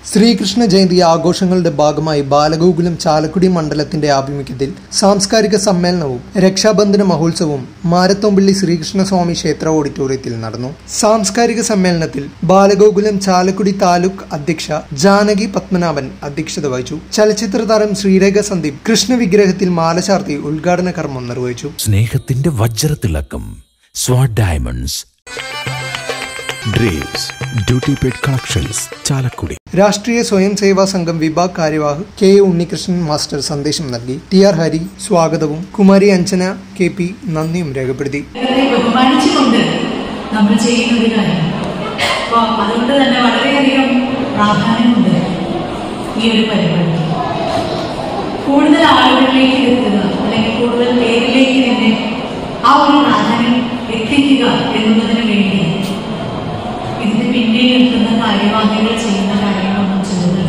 ശ്രീകൃഷ്ണ ജയന്തി ആഘോഷങ്ങളുടെ ഭാഗമായി ബാലഗോകുലം ചാലക്കുടി മണ്ഡലത്തിന്റെ ആഭിമുഖ്യത്തിൽ സാംസ്കാരിക സമ്മേളനവും രക്ഷാബന്ധന മഹോത്സവവും മാരത്തോമ്പള്ളി ശ്രീകൃഷ്ണസ്വാമി ക്ഷേത്ര ഓഡിറ്റോറിയത്തിൽ നടന്നു സാംസ്കാരിക സമ്മേളനത്തിൽ ബാലഗോകുലം ചാലക്കുടി താലൂക്ക് അധ്യക്ഷ ജാനകി പത്മനാഭൻ അധ്യക്ഷത വഹിച്ചു ചലച്ചിത്ര താരം ശ്രീരേഖ സന്ദീപ് കൃഷ്ണ വിഗ്രഹത്തിൽ മാല ചാർത്തി ഉദ്ഘാടന കർമ്മം നിർവഹിച്ചു സ്നേഹത്തിന്റെ വജ്രത്തിളക്കം സ്വാഡ് diamonds dreams duty paid collections Chalakudy Rashtriya Swayam Seva Sangh വിഭാഗ് കാര്യവാഹ് കെ എ ഉണ്ണികൃഷ്ണൻ മാസ്റ്റർ സന്ദേശം നൽകി ടി ആർ ഹരി സ്വാഗതവും കുമാരി അഞ്ജന കെ പി നന്ദിയും രേഖപ്പെടുത്തി ഇവരെ ബഹുമാനിച്ചുകൊണ്ട് നമ്മൾ ചെയ്യുന്ന ഒരു കാര്യം അപ്പോൾ അതുകൊണ്ട് തന്നെ വളരെയധികം പ്രാധാന്യമുണ്ട് ഈ ഒരു പരിപാടി കൂടുതൽ ആളുകളിലേക്ക് എത്തുക അല്ലെങ്കിൽ കൂടുതൽ പേരിലേക്ക് തന്നെ ആ ഒരു പ്രാധാന്യം എത്തിക്കുക എന്നതിന് വേണ്ടി ഇതിന് പിന്നിൽ നിൽക്കുന്ന കാര്യവാഹികൾ ചെയ്യുന്ന കാര്യങ്ങളൊന്നും ചെറുതല്ല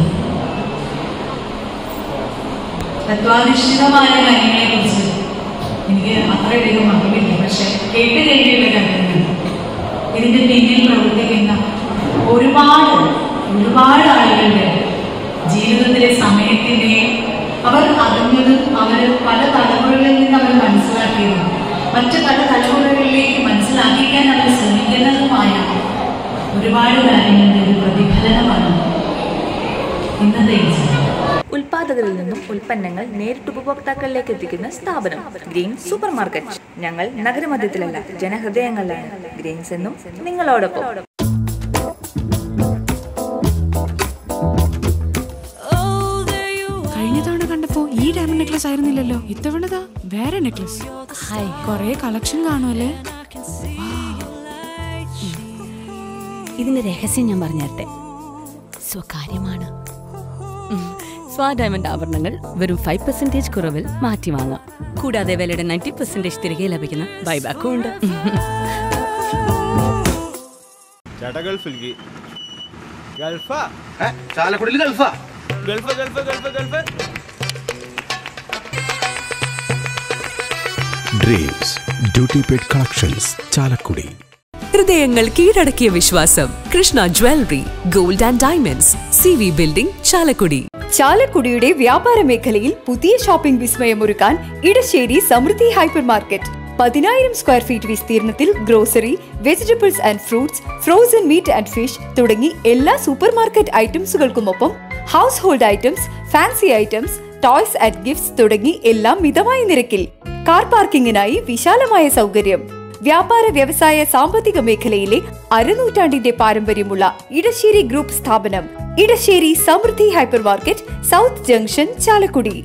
തത്വാധിഷ്ഠിതമായ കാര്യങ്ങളെ കുറിച്ച് എനിക്ക് അത്രയധികം അറിവില്ല പക്ഷെ കേട്ട് കേട്ടിയുള്ള കാര്യങ്ങൾ ഇതിന്റെ പിന്നിൽ പ്രവർത്തിക്കുന്ന ഒരുപാട് ഒരുപാട് ആളുകളുടെ ജീവിതത്തിലെ സമയത്തിനെ അവർ അറിഞ്ഞതും അവർ പല തലമുറകളിൽ നിന്ന് അവർ മനസ്സിലാക്കിയതും മറ്റു പല തലമുറകളിലേക്ക് മനസ്സിലാക്കിക്കാൻ അവർ ശ്രമിക്കുന്നതുമായ ഒരുപാട് കാര്യങ്ങളുടെ ഒരു പ്രതിഫലനമാണ് ഇന്നത്തെ ഈ ജീവിതം ഉൽപാദകരിൽ നിന്നും ഉൽപ്പന്നങ്ങൾ നേരിട്ട് ഉപഭോക്താക്കളിലേക്ക് എത്തിക്കുന്ന സ്ഥാപനം ഗ്രീൻ സൂപ്പർ മാർക്കറ്റ് ഞങ്ങൾ നഗരമധ്യത്തിലല്ല ജനഹൃദയങ്ങളിലാണ് ഗ്രീൻസ് എന്നും നിങ്ങളോടൊപ്പം കഴിഞ്ഞ തവണ കണ്ടപ്പോ ഈ ഡയമണ്ട് നെക്ലസ് ആയിരുന്നില്ലല്ലോ ഇത്തവണതാ വേറെ നെക്ലസ് ഹായ് കൊറേ കളക്ഷൻ കാണുമല്ലേ ഇതിന്റെ രഹസ്യം ഞാൻ പറഞ്ഞുതരട്ടെ സ്വകാര്യമാണ് ഉം. സ്വാ ഡയമണ്ട് ആഭരണങ്ങൾ വെറും ഫൈവ് പെർസെന്റേജ് കുറവിൽ മാറ്റി വാങ്ങാം കൂടാതെ വിലയുടെ നയൻറ്റി പെർസെന്റേജ് തിരികെ ലഭിക്കുന്ന ബൈബാക്കും ഉണ്ട് ചേട്ടാ ഗൾഫിലേക്ക് ഗൾഫാ ചാലക്കുടിയിൽ ഗൾഫാ Gulf Gulf Gulf Gulf dreams duty paid collections Chalakudy ഹൃദയങ്ങൾ കീഴടക്കിയ വിശ്വാസം Krishna jewellery gold and diamonds C V building Chalakudy ചാലക്കുടിയുടെ വ്യാപാര മേഖലയിൽ പുതിയ ഷോപ്പിംഗ് വിസ്മയമൊരുക്കാൻ ഇടശ്ശേരി സമൃദ്ധി ഹൈപ്പർ മാർക്കറ്റ് പതിനായിരം സ്ക്വയർ ഫീറ്റ് വിസ്തീർണത്തിൽ grocery vegetables and fruits frozen meat and fish തുടങ്ങി എല്ലാ സൂപ്പർ മാർക്കറ്റ് ഐറ്റംസുകൾക്കുമൊപ്പം household items fancy items toys and gifts തുടങ്ങി എല്ലാം മിതമായ നിരക്കിൽ കാർ പാർക്കിങ്ങിനായി വിശാലമായ സൗകര്യം വ്യാപാര വ്യവസായ സാമ്പത്തിക മേഖലയിലെ അരനൂറ്റാണ്ടിന്റെ പാരമ്പര്യമുള്ള ഇടശ്ശേരി ഗ്രൂപ്പ് സ്ഥാപനം Edassery Samruddhi hyper market south junction Chalakudy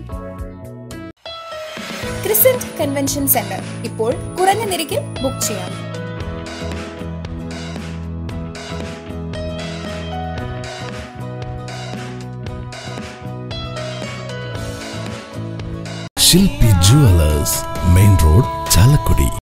crescent convention centre ഇപ്പോൾ കുറഞ്ഞ നിരക്കിൽ ബുക്ക് ചെയ്യാം ശില്പി ജുവലേഴ്സ് മെയിൻ റോഡ് ചാലക്കുടി